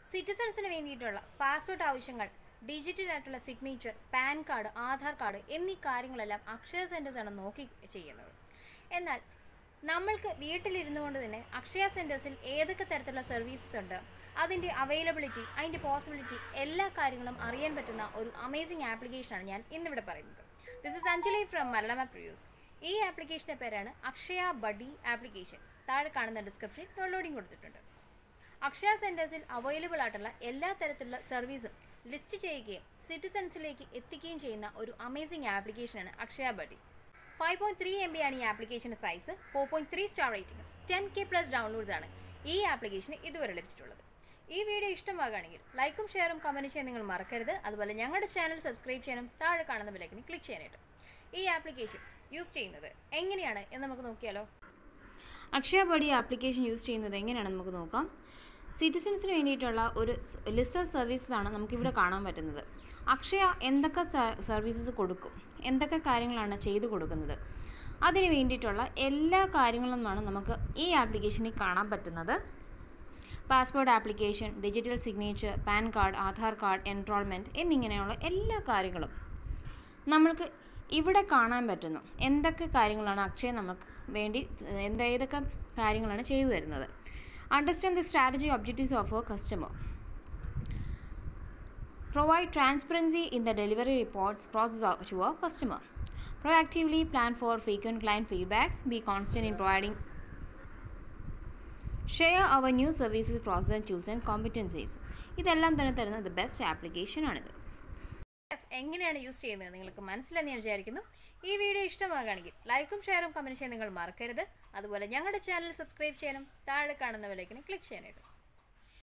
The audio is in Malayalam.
സിറ്റിസൺസിന് വേണ്ടിയിട്ടുള്ള പാസ്പോർട്ട് ആവശ്യങ്ങൾ ഡിജിറ്റൽ ആയിട്ടുള്ള signature PAN card Aadhaar card എന്നീ കാര്യങ്ങളെല്ലാം അക്ഷയ സെൻറ്റേഴ്സ് ആണ് നോക്കി ചെയ്യുന്നത് എന്നാൽ നമ്മൾക്ക് വീട്ടിലിരുന്നു കൊണ്ട് തന്നെ അക്ഷയ സെൻറ്റേഴ്സിൽ ഏതൊക്കെ തരത്തിലുള്ള സർവീസസ് ഉണ്ട് അതിൻ്റെ അവൈലബിലിറ്റി അതിൻ്റെ പോസിബിലിറ്റി എല്ലാ കാര്യങ്ങളും അറിയാൻ പറ്റുന്ന ഒരു അമേസിംഗ് ആപ്ലിക്കേഷനാണ് ഞാൻ ഇന്നിവിടെ പറയുന്നത് ദിസ് ഇസ് അഞ്ജലി ഫ്രം മലയാള പ്രിയൂസ് ഈ ആപ്ലിക്കേഷൻ്റെ പേരാണ് അക്ഷയ ബഡി ആപ്ലിക്കേഷൻ താഴെ കാണുന്ന ഡിസ്ക്രിപ്ഷനിൽ ഡൗൺലോഡിംഗ് കൊടുത്തിട്ടുണ്ട് അക്ഷയ സെൻറ്റേഴ്സിൽ അവൈലബിൾ ആയിട്ടുള്ള എല്ലാ തരത്തിലുള്ള സർവീസും ലിസ്റ്റ് ചെയ്യുകയും സിറ്റിസൺസിലേക്ക് എത്തിക്കുകയും ചെയ്യുന്ന ഒരു അമേസിംഗ് ആപ്ലിക്കേഷനാണ് Akshaya buddy five point three M B ആണ് ഈ ആപ്ലിക്കേഷൻ്റെ size four point three star rating ten K plus downloads ആണ് ഈ ആപ്ലിക്കേഷന് ഇതുവരെ ലഭിച്ചിട്ടുള്ളത് ഈ വീഡിയോ ഇഷ്ടമാകുകയാണെങ്കിൽ ലൈക്കും ഷെയറും കമൻറ്റ് ചെയ്യാൻ നിങ്ങൾ മറക്കരുത് അതുപോലെ ഞങ്ങളുടെ ചാനൽ സബ്സ്ക്രൈബ് ചെയ്യാനും താഴെ കാണുന്ന ബിലേക്കിന് ക്ലിക്ക് ചെയ്യാനായിട്ട് ഈ ആപ്ലിക്കേഷൻ യൂസ് ചെയ്യുന്നത് എങ്ങനെയാണ് എന്ന് നമുക്ക് നോക്കിയാലോ അക്ഷയ ബഡി ആപ്ലിക്കേഷൻ യൂസ് ചെയ്യുന്നത് എങ്ങനെയാണെന്ന് നമുക്ക് നോക്കാം സിറ്റിസൺസിന് വേണ്ടിയിട്ടുള്ള ഒരു ലിസ്റ്റ് ഓഫ് സർവീസസ് ആണ് നമുക്കിവിടെ കാണാൻ പറ്റുന്നത് അക്ഷയ എന്തൊക്കെ സർവീസസ് കൊടുക്കും എന്തൊക്കെ കാര്യങ്ങളാണ് ചെയ്തു കൊടുക്കുന്നത് അതിന് വേണ്ടിയിട്ടുള്ള എല്ലാ കാര്യങ്ങളുമാണ് നമുക്ക് ഈ ആപ്ലിക്കേഷനിൽ കാണാൻ പറ്റുന്നത് passport application digital signature PAN card Aadhaar card enrolment എന്നിങ്ങനെയുള്ള എല്ലാ കാര്യങ്ങളും നമ്മൾക്ക് ഇവിടെ കാണാൻ പറ്റുന്നു എന്തൊക്കെ കാര്യങ്ങളാണ് അക്ഷയ നമുക്ക് വേണ്ടി എന്ത് ഏതൊക്കെ കാര്യങ്ങളാണ് ചെയ്തു തരുന്നത് understand the strategy objectives of our customer provide transparency in the delivery reports process to our customer proactively plan for frequent client feedbacks be constant in providing share our new services process tools and competencies ഇതെല്ലാം തന്നെ തരുന്ന ദ ബെസ്റ്റ് ആപ്ലിക്കേഷൻ ആണിത് എങ്ങനെയാണ് യൂസ് ചെയ്യുന്നത് നിങ്ങൾക്ക് മനസ്സിലെന്ന് ഞാൻ വിചാരിക്കുന്നു ഈ വീഡിയോ ഇഷ്ടമാകുകയാണെങ്കിൽ ലൈക്കും ഷെയറും കമൻറ്റ് ചെയ്യാൻ നിങ്ങൾ മറക്കരുത് അതുപോലെ ഞങ്ങളുടെ ചാനൽ സബ്സ്ക്രൈബ് ചെയ്യാനും താഴെ കാണുന്ന വിലക്കിന് ക്ലിക്ക് ചെയ്യാനായിട്ട്